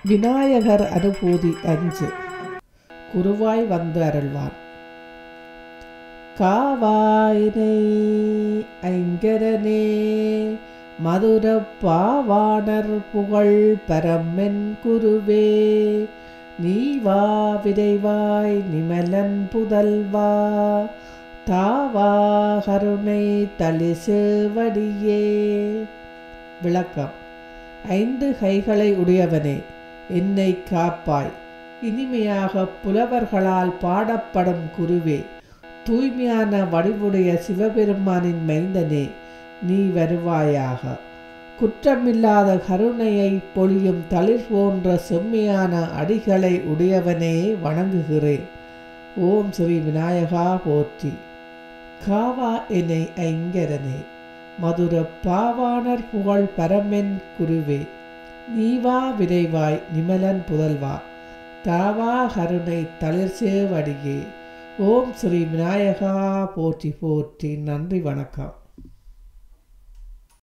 விநாயகர் அனுபூதி அஞ்சு குருவாய் வந்து அருள்வான் காவாயினை ஐங்கரனே மதுர பாவாணர் புகழ் பரமென் குருவே நீ வா விரைவாய் நிமலன் புதல்வா தாவா கருணை தளிசேவடியே விளக்கம் ஐந்து கைகளை உடையவனே என்னை காப்பாய் இனிமையாக புலவர்களால் பாடப்படும் குருவே தூய்மையான வடிவுடைய சிவபெருமானின் மைந்தனே நீ வருவாயாக குற்றமில்லாத கருணையை பொழியும் தளிர் போன்ற செம்மையான அடிகளை உடையவனே வணங்குகிறேன் ஓம் ஸ்ரீ விநாயகா போற்றி காவா என்னை ஐங்கரனே மதுர பாவாணர் புகழ் பரமென் குருவே நீவா விரைவாய் நிமலன் புதல்வா தாவா கருணை தளிர்சேவடியே ஓம் ஸ்ரீ விநாயகா போற்றி போற்றி நன்றி வணக்கம்